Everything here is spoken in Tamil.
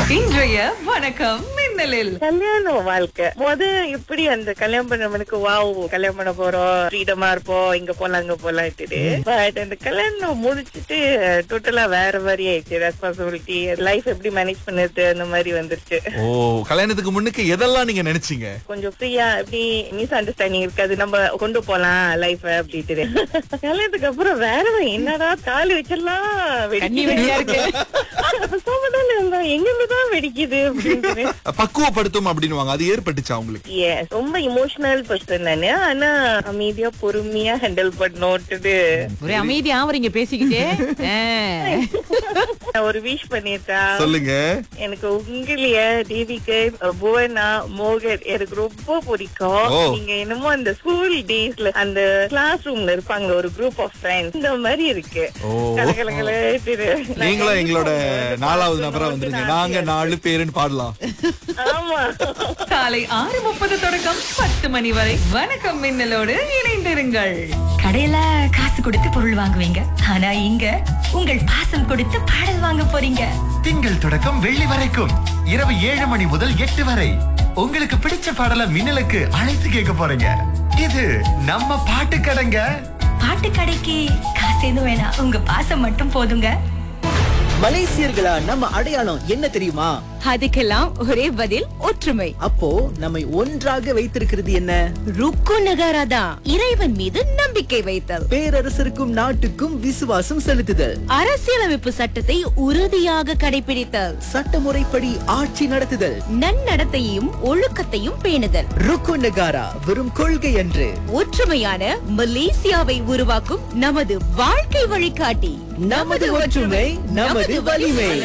இன்றைய வணக்கம் மின்னலில் கல்யாண வாழ்க்கை முத எப்படி அந்த கல்யாணம் பண்ணவனுக்கு வாவ் கல்யாணம் பண்ண போறோம் ஃப்ரீடமா இருப்போம் இங்க போலாம் அங்க போலாம் பட் அந்த கல்யாணம் முடிச்சிட்டு டோட்டலா வேற மாதிரி ஆயிடுச்சு ரெஸ்பான்சிபிலிட்டி லைஃப் எப்படி மேனேஜ் பண்ணுறது அந்த மாதிரி வந்துருச்சு ஓ கல்யாணத்துக்கு முன்னுக்கு எதெல்லாம் நீங்க நினைச்சீங்க கொஞ்சம் ஃப்ரீயா எப்படி மிஸ் அண்டர்ஸ்டாண்டிங் இருக்காது நம்ம கொண்டு போலாம் லைஃப் அப்படின்ட்டு கல்யாணத்துக்கு அப்புறம் வேற என்னடா தாலி வச்செல்லாம் கண்ணி வெடியா இருக்கு. சோமதால இருந்தா எங்கிருந்துதான் வெடிக்குது அப்படின்ட்டு பக்குவப்படுத்தும் அப்படின்னுவாங்க அது ஏற்பட்டுச்சா உங்களுக்கு எஸ் ரொம்ப இமோஷனல் பர்சன் நானு ஆனா அமைதியா பொறுமையா ஹேண்டில் பண்ணோட்டு ஒரே அமைதியா வரீங்க பேசிக்கிட்டே ஆ. ஒரு விஷ் பண்ணிட்டா சொல்லுங்க எனக்கு உங்களைய தேவிக்கு புவனா மோகன் எனக்கு ரொம்ப பிடிக்கும் ஓ. நீங்க என்னமோ அந்த ஸ்கூல் டேஸ்ல அந்த கிளாஸ் ரூம்ல இருப்பாங்க ஒரு குரூப் ஆஃப் ஃப்ரெண்ட்ஸ் இந்த மாதிரி இருக்கு ஓ. கலகலகல திரு. நீங்களும் எங்களோட நாலாவது நபரா வந்துருங்க நாங்க நாலு பேருன்னு பாடலாம் ஆமா காலை ஆறு முப்பது தொடக்கம் பத்து மணி வரை வணக்கம் மின்னலோடு இணைந்திருங்கள் கடையில காசு கொடுத்து பொருள் வாங்குவீங்க ஆனா இங்க உங்கள் பாசம் கொடுத்து பாடல் வாங்க போறீங்க திங்கள் தொடக்கம் வெள்ளி வரைக்கும் இரவு ஏழு மணி முதல் எட்டு வரை உங்களுக்கு பிடிச்ச பாடல மின்னலுக்கு அழைத்து கேட்க போறீங்க இது நம்ம பாட்டு கடைங்க பாட்டு கடைக்கு காசு எதுவும் வேணாம் உங்க பாசம் மட்டும் போதுங்க மலேசியர்களா நம்ம அடையாளம் என்ன தெரியுமா அதுக்கெல்லாம் ஒரே பதில் ஒற்றுமை அப்போ நம்மை ஒன்றாக வைத்திருக்கிறது என்ன ருக்கு நகாராதா இறைவன் மீது நம்பிக்கை வைத்தல் பேரரசருக்கும் நாட்டுக்கும் விசுவாசம் செலுத்துதல் அரசியலமைப்பு சட்டத்தை உறுதியாக கடைபிடித்தல் சட்டமுறைப்படி ஆட்சி நடத்துதல் நன்னடத்தையும் ஒழுக்கத்தையும் பேணுதல் ருக்கு நகாரா வெறும் கொள்கை அன்று ஒற்றுமையான மலேசியாவை உருவாக்கும் நமது வாழ்க்கை வழிகாட்டி நமது ஒற்றுமை நமது வலிமை